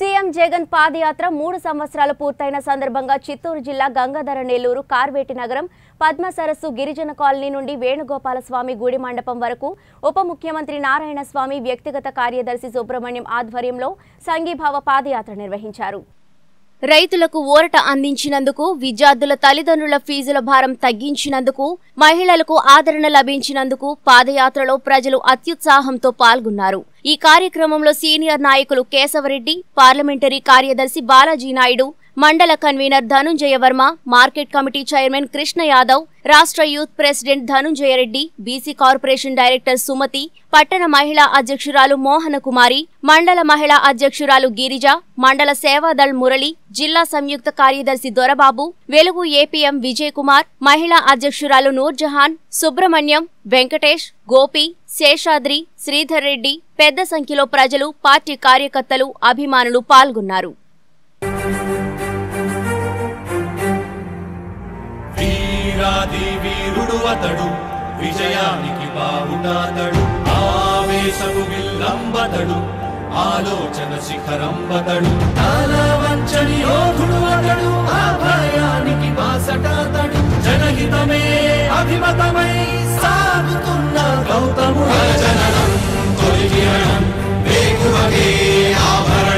CM Jagan పాదయాత్ర మూడు సంవత్సరాలు పూర్తయిన సందర్భంగా చిత్తూరు జిల్లా గంగాధర నెల్లూరు కార్వేటి నగరం పద్మ సరస్సు గిరిజన కాలనీ నుండి వేణుగోపాల స్వామి గుడి మండపం వరకు ఉప ముఖ్యమంత్రి నారాయణ స్వామి వ్యక్తిగత కార్యదర్శి సుబ్రహ్మణ్యం ఆధ్వర్యంలో సంఘీభావ పాదయాత్ర నిర్వహించారు రైతులకు ఊరట అందించినందుకు విద్యార్థుల తల్లిదండ్రుల ఫీజుల భారం తగ్గించినందుకు మహిళలకు ఆదరణ లభించినందుకు పాదయాత్రలో ప్రజలు అత్యుత్సాహంతో పాల్గొన్నారు ఈ కార్యక్రమంలో సీనియర్ నాయకులు కేశవరెడ్డి పార్లమెంటరీ కార్యదర్శి బాలాజీ నాయుడు మండల convener Dhananjaya Varma market committee chairman Krishna Yadav రాష్ట్ర youth president Dhananjaya Reddy BC corporation director Sumathi పట్టణ మహిళా అధ్యక్షురాలు మోహన కుమారి మండల మహిళా అధ్యక్షురాలు గిరిజ మండల సేవాదళ్ మురళి జిల్లా సంయుక్త కార్యదర్శి దొరబాబు వెలుగు ఏపీఎం విజయ్ కుమార్ మహిళా అధ్యక్షురాలు నూర్జహాన్ సుబ్రహ్మణ్యం వెంకటేష్ గోపి శేషాద్రి శ్రీధర్ రెడ్డి పెద్ద సంఖ్యలో ప్రజలు పార్టీ కార్యకర్తలు అభిమానులు పాల్గొన్నారు వీరాది వీరుడు అతడు విజయానికి బావుటాతడు ఆవేశము విల్లంబతడు ఆలోచన శిఖరంబతడు వంచని యోధుడు అతడు ఆ భయానికి బాసటాతడు జనహితమే అభిమతమై సాగుతున్న గౌతముడు జననం తొలి కిరణం వేగువగే ఆభరణం